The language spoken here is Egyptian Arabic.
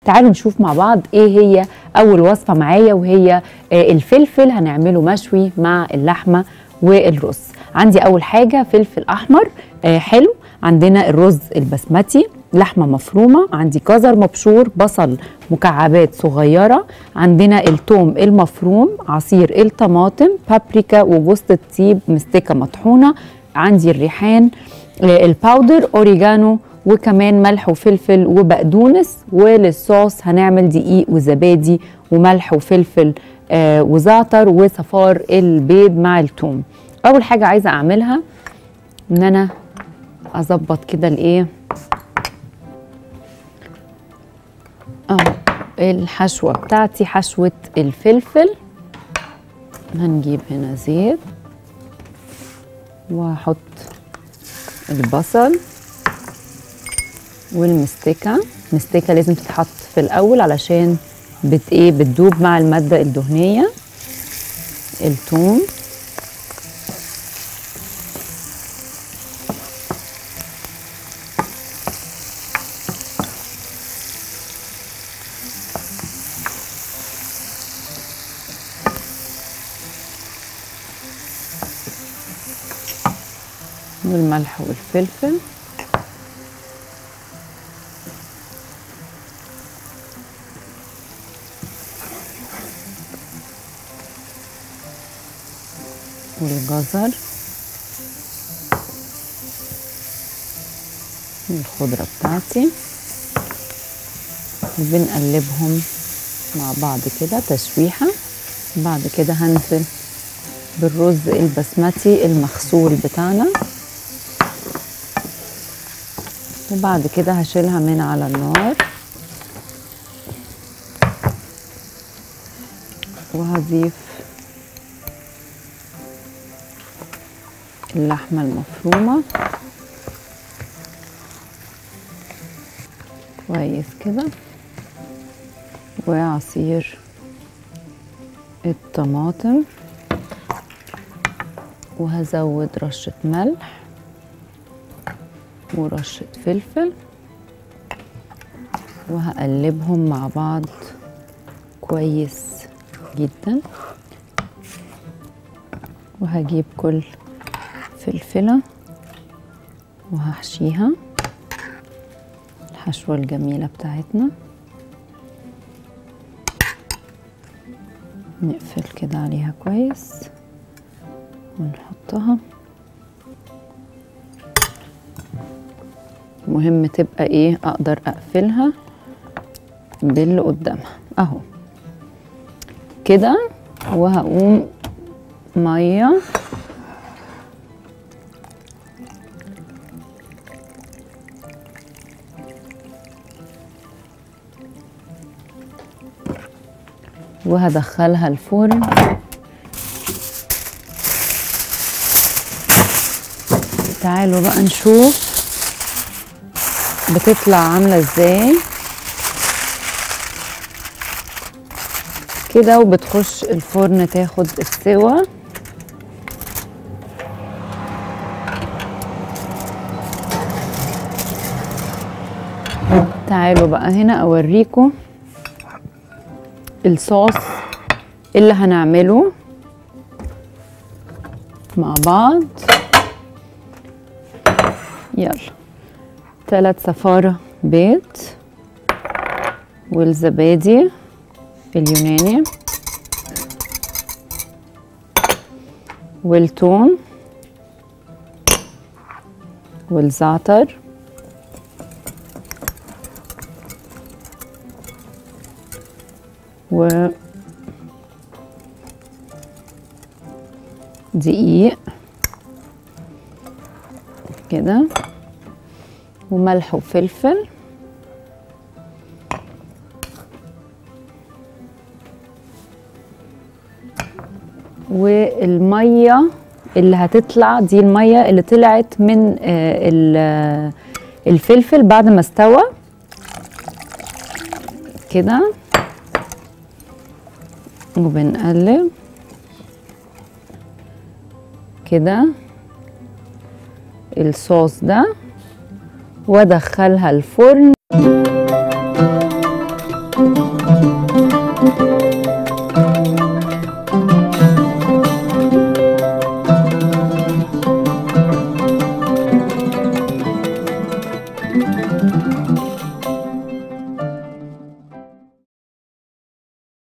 تعالوا نشوف مع بعض ايه هي اول وصفه معايا وهي آه، الفلفل هنعمله مشوي مع اللحمه والرز عندي اول حاجه فلفل احمر آه، حلو عندنا الرز البسمتي لحمه مفرومه عندي جزر مبشور بصل مكعبات صغيره عندنا الثوم المفروم عصير الطماطم بابريكا وجوز الطيب مستكه مطحونه عندي الريحان آه، الباودر اوريجانو وكمان ملح وفلفل وبقدونس وللصوص هنعمل دقيق وزبادي وملح وفلفل آه وزعتر وصفار البيض مع الثوم اول حاجه عايزه اعملها ان انا اظبط كده الايه اه الحشوه بتاعتي حشوه الفلفل هنجيب هنا زيت وهحط البصل والمستكه المستكه لازم تتحط في الاول علشان بت ايه بتدوب مع الماده الدهنيه الثوم والملح والفلفل والجزر والخضرة بتاعتي وبنقلبهم مع بعض كده تشويحة بعد كده هنزل بالرز البسمتي المغسول بتاعنا وبعد كده هشيلها من على النار وهضيف اللحمة المفرومة كويس كده وعصير الطماطم وهزود رشة ملح ورشة فلفل وهقلبهم مع بعض كويس جدا وهجيب كل فلفلة وهحشيها الحشوة الجميلة بتاعتنا نقفل كده عليها كويس ونحطها مهم تبقى ايه اقدر اقفلها باللي قدامها اهو كده وهقوم ميه وهدخلها الفرن تعالوا بقى نشوف بتطلع عاملة ازاي كده وبتخش الفرن تاخد السوا تعالوا بقى هنا اوريكم الصوص اللي هنعمله مع بعض يلا ثلاث صفارة بيض والزبادي اليوناني والثوم والزعتر و دقيق كده وملح وفلفل والميه اللي هتطلع دي الميه اللي طلعت من آه، ال- الفلفل بعد ما استوى كده وبنقلب كده الصوص ده وادخلها الفرن